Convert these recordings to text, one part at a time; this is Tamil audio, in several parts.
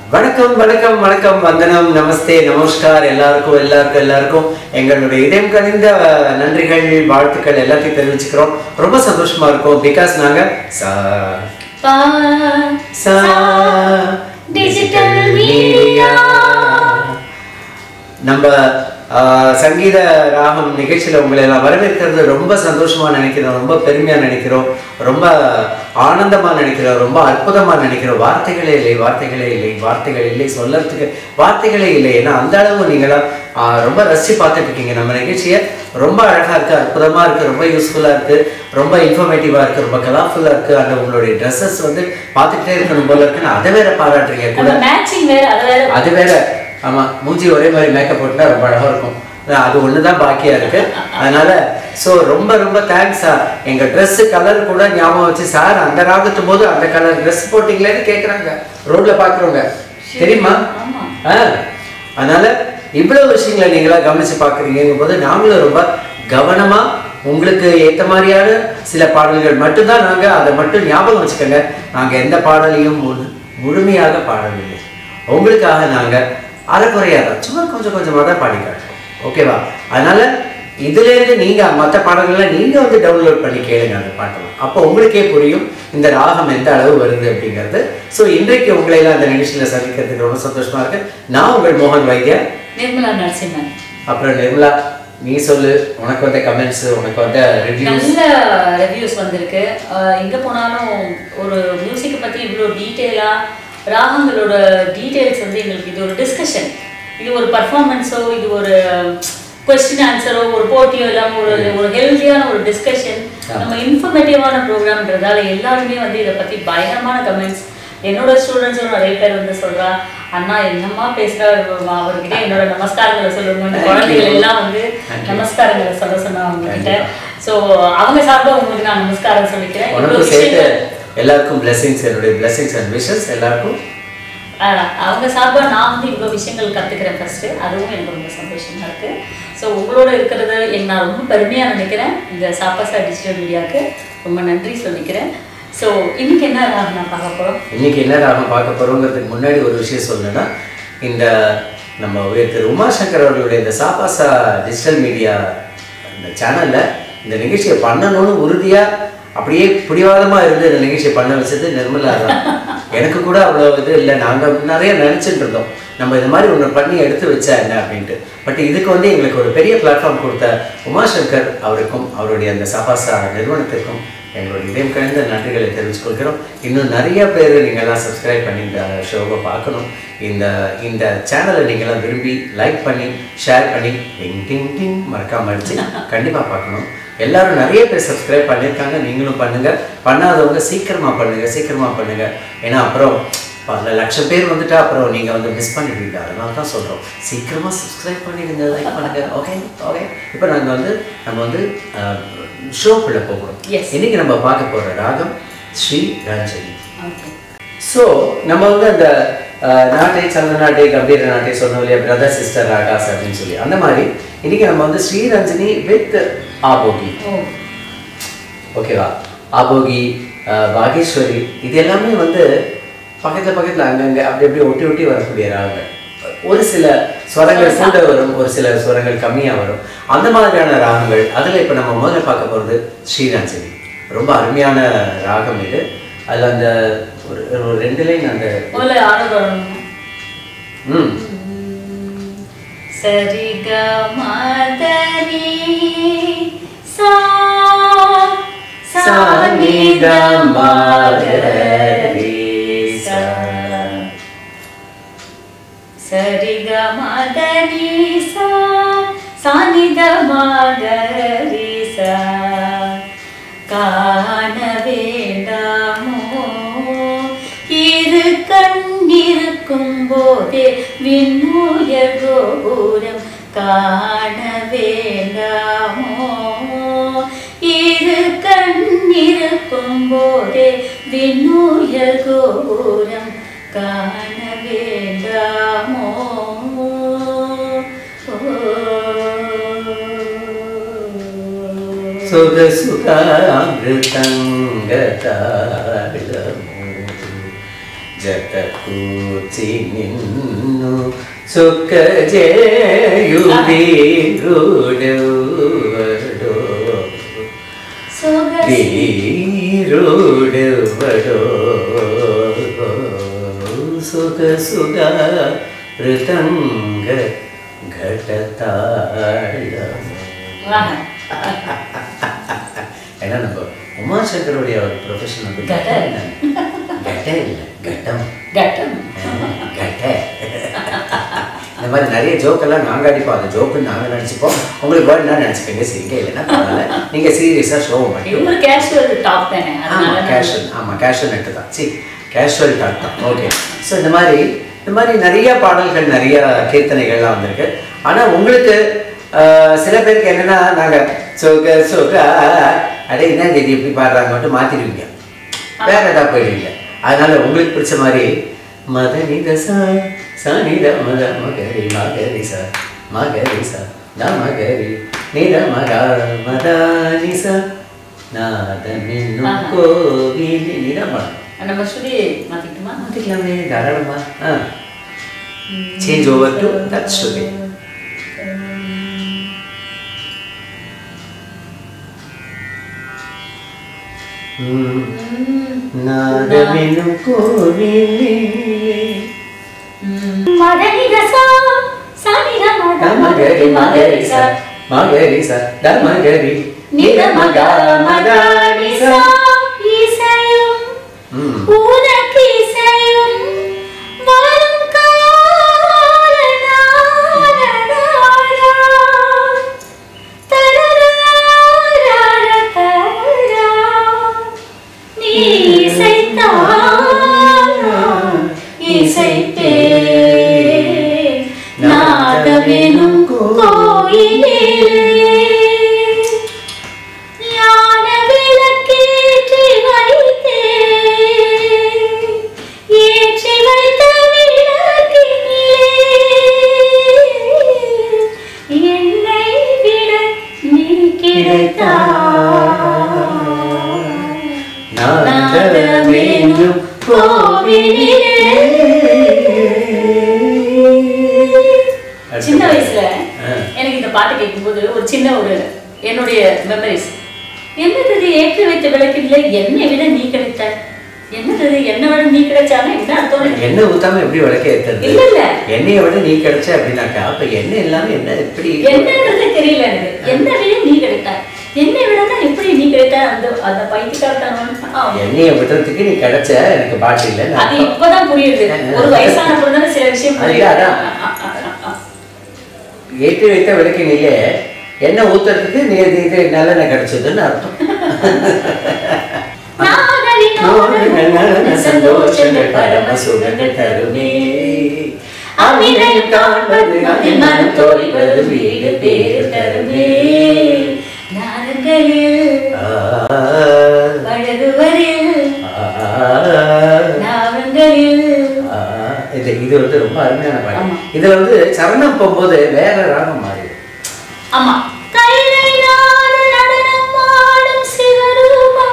வணக்கம் வணக்கம் வணக்கம் வந்தனம் நமஸ்தே நமஸ்கார் எல்லாருக்கும் எல்லாருக்கும் எல்லாருக்கும் எங்களுடைய இதயம் கனிந்த அஹ், நன்றிகள் வாழ்த்துக்கள் எல்லாத்தையும் தெரிவிச்சுக்கிறோம் ரொம்ப சந்தோஷமா இருக்கும் பிகாஸ் நாங்க சா பா சா Digital media. நம்ம ஆஹ், சங்கீத ராகம் நிகழ்ச்சியில உங்களை எல்லாம் வரவேற்கிறது ரொம்ப சந்தோஷமா நினைக்கிறோம் ரொம்ப பெருமையா நினைக்கிறோம் ரொம்ப ஆனந்தமா நினைக்கிறோம் ரொம்ப அற்புதமா நினைக்கிறோம் வார்த்தைகளே இல்லை வார்த்தைகளே இல்லை வார்த்தைகள் இல்லை சொல்லறதுக்கு வார்த்தைகளே இல்லை ஏன்னா அந்த அளவு நீங்களாம் ஆஹ், ரொம்ப ரசிச்சு பார்த்துட்டு இருக்கீங்க நம்ம நிகழ்ச்சியை ரொம்ப அழகா இருக்கு அற்புதமா இருக்கு ரொம்ப யூஸ்ஃபுல்லா இருக்கு ரொம்ப இன்ஃபர்மேட்டிவா இருக்கு ரொம்ப கலர்ஃபுல்லா இருக்கு அந்த உங்களுடைய ட்ரெஸ்ஸஸ் வந்து பார்த்துக்கிட்டே இருக்கணும் போல இருக்குன்னு அதை வேற பாராட்டுறீங்க கூட நம்ம மேட்சிங் வேற அது வேற அது வேற ஆமா மூஞ்சி ஒரே மாதிரி மேக்கப் போட்டுனா ரொம்ப அழகா இருக்கும் அஹ் அது ஒண்ணுதான் பாக்கியா இருக்கு அதனால சோ ரொம்ப ரொம்ப தேங்க்ஸ் சார் எங்க Dress கலர் கூட ஞாபகம் வச்சு சார் அந்த ராகத்தும் போது அந்த கலர் Dress போட்டீங்களேன்னு கேக்குறாங்க ரோட்ல பாக்குறவங்க தெரியுமா ஆமா. ஆ அதனால இவ்வளவு விஷயங்களை நீங்களா கவனிச்சு பாக்குறீங்கும் போது நாங்களும் ரொம்ப கவனமா உங்களுக்கு ஏத்த மாதிரியான சில பாடல்கள் மட்டும்தான் நாங்க அதை மட்டும் ஞாபகம் வச்சுக்கோங்க நாங்க எந்த பாடலையும் முழு- முழுமையாக பாடவில்லை உங்களுக்காக நாங்க அரைக்குறையா தான் சும்மா கொஞ்சம் கொஞ்சமா தான் பாடி காட்டுறோம் ஓகேவா அதனால இதுல இருந்து நீங்க மற்ற பாடல்களை நீங்க வந்து டவுன்லோட் பண்ணி கேளுங்க அந்த பாட்டெல்லாம் அப்போ உங்களுக்கே புரியும் இந்த ராகம் எந்த அளவு வருது அப்படிங்கிறது ஸோ இன்றைக்கு உங்களை எல்லாம் அந்த நிகழ்ச்சியில சந்திக்கிறதுக்கு ரொம்ப சந்தோஷமா இருக்கு நான் உங்கள் மோகன் வைத்தியா நிர்மலா நரசிம்மன் அப்புறம் நிர்மலா நீ சொல்லு உனக்கு வந்த கமெண்ட்ஸ் உனக்கு வந்த ரிவ்யூஸ் நல்ல ரிவ்யூஸ் வந்திருக்கு அஹ் எங்க போனாலும் ஒரு மியூசிக்கை பத்தி இவ்வளோ டீட்டெயிலா ராகங்களோட டீட்டெயில்ஸ் வந்து எங்களுக்கு இது ஒரு டிஸ்கஷன் இது ஒரு பர்ஃபார்மன்ஸோ இது ஒரு கொஸ்டின் ஆன்சரோ ஒரு போட்டியோ இல்லாம ஒரு ஒரு ஹெல்த்தியான ஒரு டிஸ்கஷன் நம்ம இன்ஃபர்மேட்டிவான ப்ரோக்ராம்ன்றதால எல்லாருமே வந்து இதை பத்தி பயங்கரமான கமெண்ட்ஸ் என்னோட ஸ்டூடெண்ட்ஸும் நிறைய பேர் வந்து சொல்றா அண்ணா என்னம்மா பேசுறாரு அவர்கிட்ட என்னோட நமஸ்காரங்களை சொல்லுங்க குழந்தைகள் எல்லாம் வந்து நமஸ்காரங்களை சொல்ல சொன்னாங்க உங்ககிட்ட ஸோ அவங்க சார்பா உங்களுக்கு நான் நமஸ்காரம் சொல்லிக்கிறேன் இவ்வளவு உனக்கும் சேர்த்து விஷயங்கள் எல்லாருக்கும் blessings என்னுடைய blessings அண்ட் விஷஸ் எல்லாருக்கும் ஆஹ் அவங்க சார்பா நான் வந்து இவ்வளோ விஷயங்கள் கத்துக்கிறேன் ஃபர்ஸ்ட் அதுவும் எனக்கு ரொம்ப சந்தோஷமா இருக்கு ஸோ உங்களோட இருக்கிறது எனக்கு நான் ரொம்ப பெருமையா நினைக்கிறேன் இந்த சாப்பாசா டிஜிட்டல் மீடியாவுக்கு ரொம்ப நன்றி சொல்லிக்கிறேன் ஸோ இன்னைக்கு என்ன ராகம் நான் பார்க்க போறோம் இன்னைக்கு என்ன ராகம் பார்க்க போறோங்கிறதுக்கு முன்னாடி ஒரு விஷயம் சொல்லணும்னா இந்த நம்ம உயர் திரு உமாசங்கர் அவர்களுடைய இந்த சாபாசா டிஜிட்டல் மீடியா இந்த சேனல்ல இந்த நிகழ்ச்சியை பண்ணணும்னு உறுதியா அப்படியே பிடிவாதமா இருந்து இந்த நிகழ்ச்சியை பண்ண வச்சது நிர்மலா தான் எனக்கு கூட அவ்வளோ இது இல்லை நாங்க நிறைய நினைச்சிட்டு இருந்தோம் நம்ம இது மாதிரி ஒன்று பண்ணி எடுத்து வச்சா என்ன அப்படின்ட்டு பட் இதுக்கு வந்து எங்களுக்கு ஒரு பெரிய பிளாட்ஃபார்ம் கொடுத்த உமாசங்கர் அவருக்கும் அவருடைய அந்த சபாசா நிறுவனத்திற்கும் எங்களுடைய இதயம் கழிந்த நன்றிகளை தெரிவித்துக் கொள்கிறோம் இன்னும் நிறைய பேர் நீங்கள்லாம் சப்ஸ்கிரைப் பண்ணி இந்த ஷோவை பார்க்கணும் இந்த இந்த சேனலை நீங்களாம் விரும்பி லைக் பண்ணி ஷேர் பண்ணி டிங் டிங் டிங் மறக்காம அடிச்சு கண்டிப்பாக பார்க்கணும் எல்லாரும் நிறைய பேர் சப்ஸ்கிரைப் பண்ணியிருக்காங்க நீங்களும் பண்ணுங்க பண்ணாதவங்க சீக்கிரமா பண்ணுங்க சீக்கிரமா பண்ணுங்க ஏன்னா அப்புறம் பல லட்சம் பேர் வந்துட்டா அப்புறம் நீங்க வந்து மிஸ் பண்ணிடுவீங்க அதனால தான் சொல்றோம் சீக்கிரமா சப்ஸ்கிரைப் பண்ணிடுங்க லைக் பண்ணுங்க ஓகே ஓகே இப்போ நாங்க வந்து நம்ம வந்து ஷோக்குள்ள போகிறோம் Yes. இன்னைக்கு நம்ம பார்க்க போற ராகம் ஸ்ரீ ரஞ்சனி ஓகே ஸோ நம்ம வந்து அந்த அஹ், நாட்டை சந்த நாட்டை கம்பீர நாட்டை சொன்னோம் இல்லையா பிரதர் சிஸ்டர் ராகாஸ் அப்படின்னு சொல்லி அந்த மாதிரி இன்னைக்கு நம்ம வந்து ஸ்ரீரஞ்சனி வித் ஆபோகி ஓ ஓகேவா ஆபோகி அஹ், பாகேஸ்வரி இது எல்லாமே வந்து பக்கத்துல பக்கத்துல அங்கங்க அப்படி அப்படி ஒட்டி ஒட்டி வரக்கூடிய ராகங்கள் ஒரு சில ஸ்வரங்கள் கூட வரும் ஒரு சில ஸ்வரங்கள் கம்மியா வரும் அந்த மாதிரியான ராகங்கள் அதுல இப்ப நம்ம முதல்ல பார்க்க போறது ஸ்ரீரஞ்சனி ரொம்ப அருமையான ராகம் இது அதுல அந்த ஒரு ஒரு ரெண்டு லைன் அந்த முதல்ல ஆரோக்கியம் ம் சரி க மதனி சா சா நி க ம க ரி சா. சரி க மதனி சா சானி த மகரி சா காண வேண்டாமோ இரு கண்ணிருக்கும் போதே விண்ணுயர் கோபுரம் காண வேண்டாமோ இரு கண்ணிருக்கும் போதே விண்ணுயர் கோபுரம் காண வேண்டாமோ சுக சுகாமிருதங்க தாளமு ಜತ ಕೂಚಿ ನಿನ್ನು ಸುಖ ಜೇಯುವೀರುಡುವಡೋ சோக వీరుడెవడో సుఖ సుఖ ఋతంగ ఘటతాళము வாங்க. ஏன்னா நம்ம உமாசங்கருடைய ஒரு ப்ரொஃபஷன் வந்து கட்ட. கட்ட இல்லை கட்டம் கட்டம் கட்ட இந்த மாதிரி நிறைய ஜோக்கெல்லாம் நாங்கள் அடிப்போம் அந்த ஜோக்குன்னு நாங்கள் நினச்சிப்போம் உங்களுக்கு வேர்ட் நான் நினச்சிக்கோங்க சரிங்க இல்லைன்னா பரவாயில்ல நீங்கள் சீரியஸாக ஷோ பண்ணி இது ஒரு கேஷுவல் டாப் தானே அதனால ஆமாம் நான் கேஷுவல் ஆமாம் கேஷுவல் நெட்டு தான் சி கேஷுவல் டாக் தான் ஓகே ஸோ இந்த மாதிரி இந்த மாதிரி நிறைய பாடல்கள் நிறைய கீர்த்தனைகள்லாம் வந்திருக்கு ஆனால் உங்களுக்கு ஆஹ், சில பேருக்கு என்னன்னா நாங்கள் சொக சொக அடே என்ன இது எப்படி பாடுறாங்க மட்டும் மாற்றிடுவீங்க வேற ஏதாவது போயிடுவீங்க அதனால உங்களுக்கு பிடிச்ச மாதிரி மத நித சா சா நித மத மகரி மகரி சா மகரி சா த மகரி நித மக மத நிச நாதமின்னும் ஆஹா. கோவில் நிதமா நம்ம ஸ்ருதி மாத்திக்கிட்டுமா மாற்றிக்கலாமே தாராளமா ah change over to that shruti நாதமின்னும் கோவிலே மதனிகசா சனித மகரி மகரி ச மகரி ச த மகரி நித மக மதானி ச இசையும் ம் உனக்கு இசையும் வரும் காலநாளனாளா. தரராரர தரரா. நீ இசைத்தால் நான் இசைப்பேன். நாதமெனும் கோயிலே ஞான விளக்கேற்றி வைத்தேன். ஏற்றி வைத்த விளக்கினிலே என்னை விட நீ கிடைத்தாய். நாதமெனும் சின்ன வயசுல ஆ. எனக்கு இந்த பாட்டு கேட்கும்போது ஒரு சின்ன ஒரு என்னுடைய மெமரிஸ் என்னது இது ஏற்றி வைத்த விளக்கில என்னை விட நீ கிடைத்த என்னது இது என்னை விட நீ கிடைச்சாலும் என்ன அர்த்தம் எண்ணெய் ஊத்தாம எப்படி விளக்க ஏத்துறது இல்ல, இல்ல. எண்ணெயை விட நீ கிடைச்ச அப்படின்னாக்கா அப்ப எண்ணெய் இல்லாம என்ன எப்படி என்னன்றது தெரியல எனக்கு என்னை விட நீ கிடைத்தாய் என்னை விடனா எப்படி நீ கிடைத்த அந்த அந்த பைத்தியக்காரத்தனம் எண்ணெயை விடுறதுக்கு நீ கிடைச்ச எனக்கு பாட்டு இல்லை அது இப்பதான் புரியுது ஒரு வயசான பொழுது சில விஷயம் அது புரியுது அதான். ஏற்றி வைத்த விளக்கினிலே எண்ணெய் ஊத்துறதுக்கு நீ இது இது நல்லெண்ணெய் கிடைச்சதுன்னு அர்த்தம் நாதரினோடு சந்தோஷங்கள் பரம சுகங்கள் தருமே அமிரையும் காண்பது அதில் மனம் தோய்வது வீடு பேரு தருமே நாரங்களில் பழகுவரில் நாவங்களில் ஆ, இது இது வந்து ரொம்ப அருமையான பாட்டு ஆமா. இதுல வந்து சரணம் போகும்போது வேற ராகம் மாறிடும் ஆமா கைலை நாடு நடனம் ஆடும் சிவரூபம்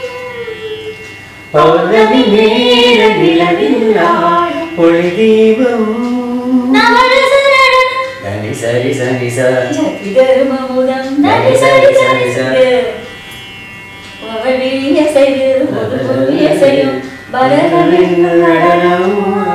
பௌர்ணமி நேர நிலவில் ஆடும் ஒளி தீபம் நவரச நடனம் தனி சரி சரி ச ஜதி தருமமுதம் நடி சரி சரி சரி அவழிய செய்து முதுகுவிய செய்யும் பரதமின் நடனம்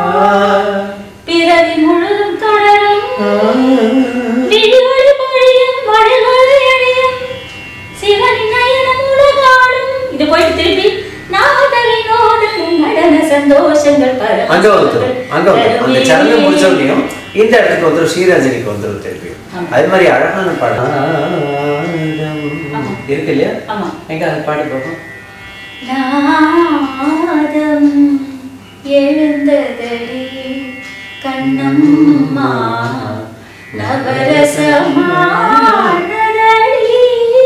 பிறவி முழுதும் தொடரும் விழிவொளி பொழியும் வழிவழி எழியும் சிவனின் நயனம் உலகாடும் இது போயிட்டு திருப்பி நாதலினோடு நடன சந்தோஷங்கள் பரம அங்க வந்துடும் அங்க வந்துடும் அந்த சரணம் முடிச்ச உடனேயும் இந்த இடத்துக்கு வந்துடும் ஸ்ரீரஞ்சனிக்கு வந்துடும் திருப்பி ஆமா. அது மாதிரி அழகான பாடம் ஆமா. இருக்கு இல்லையா ஆமா எங்க அது பாடி பார்ப்போம் நாதம் எழுந்ததடி கண்ணம்மா நவரசமானதடி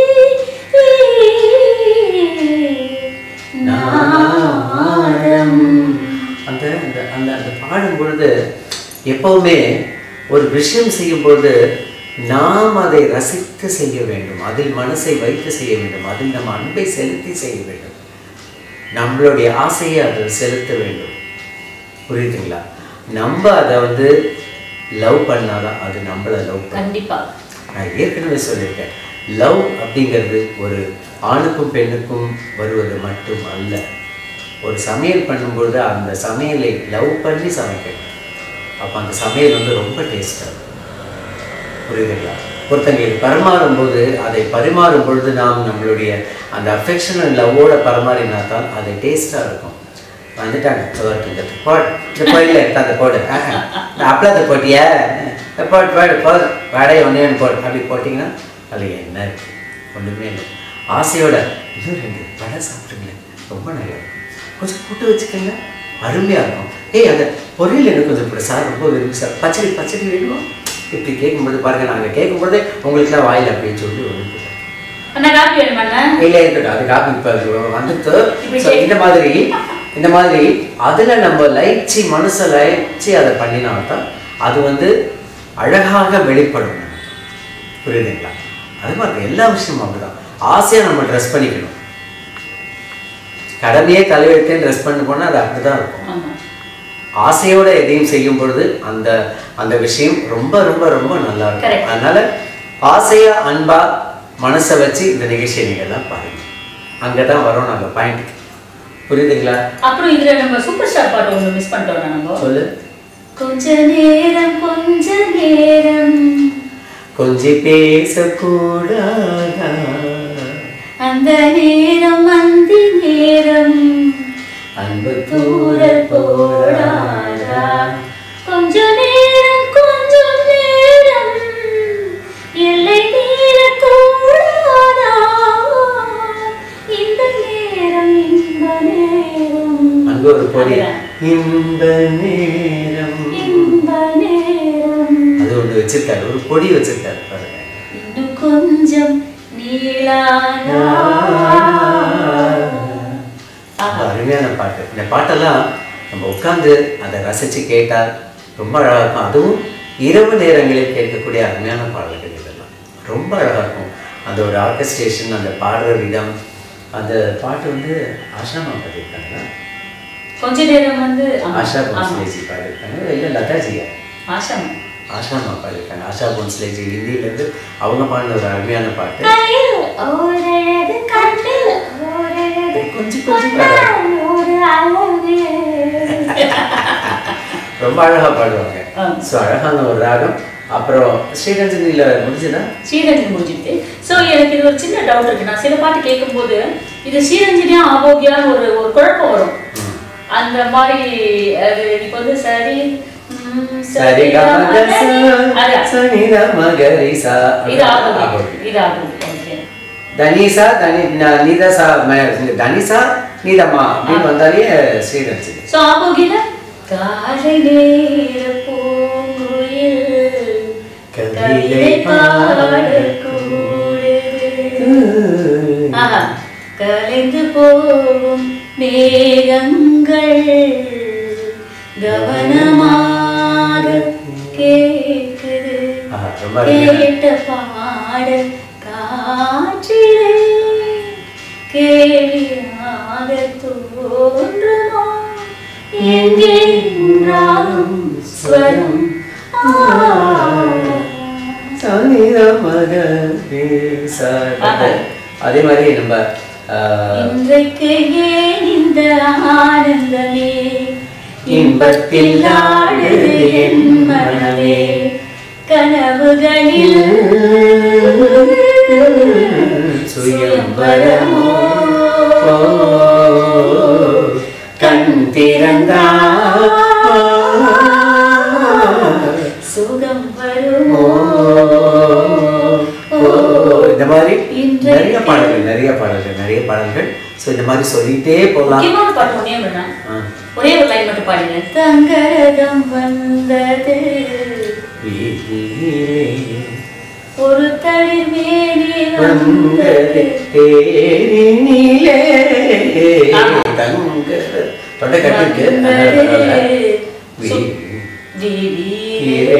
நாதம் அந்த அந்த அந்த அந்த பாடும் பொழுது எப்பவுமே ஒரு விஷயம் செய்யும் பொழுது நாம் அதை ரசித்து செய்ய வேண்டும் அதில் மனசை வைத்து செய்ய வேண்டும் அதில் நம்ம அன்பை செலுத்தி செய்ய வேண்டும் நம்மளுடைய ஆசையை அதில் செலுத்த வேண்டும் புரியுதுங்களா நம்ம அதை வந்து லவ் பண்ணாதான் அது நம்மளை லவ் பண்ண கண்டிப்பா நான் ஏற்கனவே சொல்லியிருக்கேன் லவ் அப்படிங்கிறது ஒரு ஆணுக்கும் பெண்ணுக்கும் வருவது மட்டும் அல்ல ஒரு சமையல் பண்ணும்பொழுது அந்த சமையலை லவ் பண்ணி சமைக்கணும் அப்போ அந்த சமையல் வந்து ரொம்ப டேஸ்டாக இருக்கும் புரியுதுங்களா ஒருத்தங்களுக்கு பரிமாறும் போது அதை பரிமாறும் பொழுது நாம் நம்மளுடைய அந்த அஃபெக்ஷன் அண்ட் லவ்வோட பரிமாறினா தான் அது டேஸ்ட்டாக இருக்கும் வந்துட்டாங்க சோறுக்கு இந்த போடு இந்த கோயிலில் எடுத்து அந்த போடு ஆ, ஆ. இந்த அப்பளத்தை போட்டியா இந்த போடு போடு போடு வடையை ஒன்றே ஒன்று போடு அப்படி போட்டிங்கன்னா அதில் என்ன இருக்கு ஒன்றுமே இல்லை ஆசையோட இன்னும் ரெண்டு வடை சாப்பிடுங்களேன் ரொம்ப நல்லா இருக்கும் கொஞ்சம் கூட்டு வச்சுக்கோங்க அருமையாக இருக்கும் ஏய் அந்த பொரியல் எனக்கு கொஞ்சம் இப்படி சார் ரொம்ப விரும்பி சார் பச்சடி பச்சடி வேணுமா இப்படி கேட்கும்போது பாருங்க நாங்கள் கேட்கும்போதே உங்களுக்குலாம் வாயில் அப்படின்னு சொல்லி ஒன்று அண்ணா காப்பி வேணுமா அண்ணா இல்லை இருக்கட்டும் அது காப்பி இப்போ அது வந்துட்டு இப்படி So, இந்த மாதிரி இந்த மாதிரி அதில் நம்ம லயிச்சு மனசை லயிச்சு அதை பண்ணினால்தான் அது வந்து அழகாக வெளிப்படும் நமக்கு. புரியுதுங்களா அது மாதிரி எல்லா விஷயமும் அப்படிதான் ஆசையாக நம்ம ட்ரெஸ் பண்ணிக்கணும் கடமையே தலைவெழுத்தேன்னு ட்ரெஸ் பண்ண போனால் அது அப்படிதான் இருக்கும் ஆமா ஆசையோட எதையும் செய்யும் பொழுது அந்த அந்த விஷயம் ரொம்ப ரொம்ப ரொம்ப நல்லா இருக்கும் Correct. அதனால ஆசையா அன்பா மனசை வச்சு இந்த நிகழ்ச்சியை நீங்க எல்லாம் பாருங்க அங்கதான் வரோம் நாங்க பாயிண்ட் புரியுதுங்களா அப்புறம் இதுல நம்ம சூப்பர் ஸ்டார் பாட்டு ஒண்ணு மிஸ் பண்ணிட்டோம் நம்ம சொல்லு கொஞ்ச நேரம் கொஞ்ச நேரம் கொஞ்சி பேசக்கூடாதா அந்த நேரம் அந்தி நேரம் அன்பு தூரல் போடாதா கொஞ்ச நேரம் கொஞ்சம் நேரம் எல்லை மீற கூடாதா இந்த நேரம் இந்த நேரம் அங்க ஒரு பொடி அதுதான். இன்ப நேரம் இந்த நேரம் அது ஒண்ணு வச்சிருக்காரு ஒரு பொடி வச்சிருக்காரு பாருங்க இன்னும் கொஞ்சம் நீளானா ரொம்ப அருமையான பாட்டு இந்த பாட்டெல்லாம் நம்ம உட்காந்து அதை ரசித்து கேட்டால் ரொம்ப அழகாக இருக்கும் அதுவும் இரவு நேரங்களில் கேட்கக்கூடிய அருமையான பாடல்கள் இதெல்லாம் ரொம்ப அழகாக இருக்கும் அந்த ஒரு ஆர்கஸ்ட்ரேஷன் அந்த பாடுற விதம் அந்த பாட்டு வந்து ஆஷாமா பாடியிருக்காங்க கொஞ்ச நேரம் வந்து ஆமா, ஆஷா ஆமா. போன்ஸ்லேஜி பாடியிருக்காங்க இல்லை லதாஜியா ஆஷாமா ஆஷாமா பாடியிருக்காங்க ஆஷா போன்ஸ்லேஜி ஹிந்தியிலேருந்து அவங்க பாடின ஒரு அருமையான பாட்டு கையில் ஓரழகு கண்ணில் ஓரழகு கொஞ்சம் கொஞ்சம் கொண்டால் ஒரு அழகு ரொம்ப அழகாக பாடுவாங்க ஆ. ஸோ அழகான ஒரு ராகம் அப்புறம் ஸ்ரீரஞ்சனியில் முடிஞ்சுதா ஸ்ரீரஞ்சனி முடிஞ்சிட்டு ஸோ எனக்கு இது ஒரு சின்ன டவுட் இருக்கு நான் சில பாட்டு கேட்கும்போது இது ஸ்ரீரஞ்சனியா ஆரோக்கியான்னு ஒரு ஒரு குழப்பம் வரும் அந்த மாதிரி அது இப்போ வந்து சரி ம், சரி கம, அதான். சனித மகரிசா இது ஆரோக்கியம் இது ஆரோக்கியம் ஓகே தனிசா தனி ந- நிதசா ம- தனிசா நீதம்மா அப்படின்னு வந்தாலே ஸ்ரீரஞ்சனி ஸோ ஆரோக்கியில காலை நேர பூங்குயில் கவிதை பாடக்கூடுது ஆஹா. கலைந்து போகும் மேகங்கள் கவனமாக கேட்குது ஆஹா, ரொம்ப அருமையான கேட்ட பாடல் காற்றிலே கேலியாக தோன்றுமா எங்கே உன்றாலும் ஸ்வரம் ஆ. சனித மகரிசா ஆஹா. அதே மாதிரி நம்ம ஆஹ், இன்றைக்கு ஏன் இந்த ஆனந்தமே இன்பத்தில் ஆடுது என் மனமே. கனவுகளில் சுயம்பரமோ கண் திறந்தா சுகம் வருமோ இந்த மாதிரி இன்றைக்கு- நிறைய பாடல்கள் நிறைய பாடல்கள் நிறைய பாடல்கள் ஸோ இந்த மாதிரி சொல்லிட்டே போகலாம் முக்கியமான பாட்டு ஒன்னே வேணாம் ஆ. ஒரே ஒரு லைன் மட்டும் பாடுங்க தங்கரதம் வந்தது வீதியிலே ஒரு தளிர் மேனி வந்தது வந்தது தேனிலே ஆமா. தங்க தொண்டை கட்டிருக்கு வந்தது. வீ- வீதியிலே.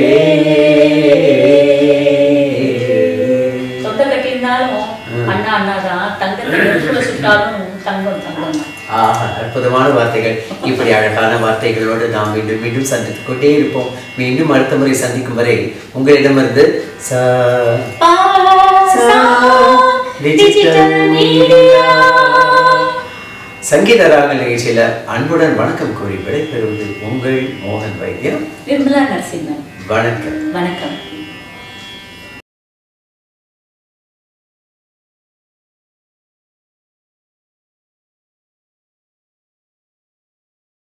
சொந்த கட்டியிருந்தாலும் அண்ணா அண்ணா தான் தங்கத்தை நெருப்புல சுட்டாலும் தங்கம் தங்கம் அவ்வளவுதான் ஆஹா அற்புதமான வார்த்தைகள் இப்படி அழகான வார்த்தைகளோடு நாம் மீண்டும் மீண்டும் சந்தித்துக் கொண்டே இருப்போம் மீண்டும் அடுத்த முறை சந்திக்கும் வரை உங்களிடமிருந்து சா பாசா டிஜிட்டல் மீடியா சங்கீத ராகல் நிகழ்ச்சியில அன்புடன் வணக்கம் கூறி விடைபெறுவது உங்கள் மோகன் வைத்தியம் நிர்மலா நரசிம்மன் வணக்கம் வணக்கம்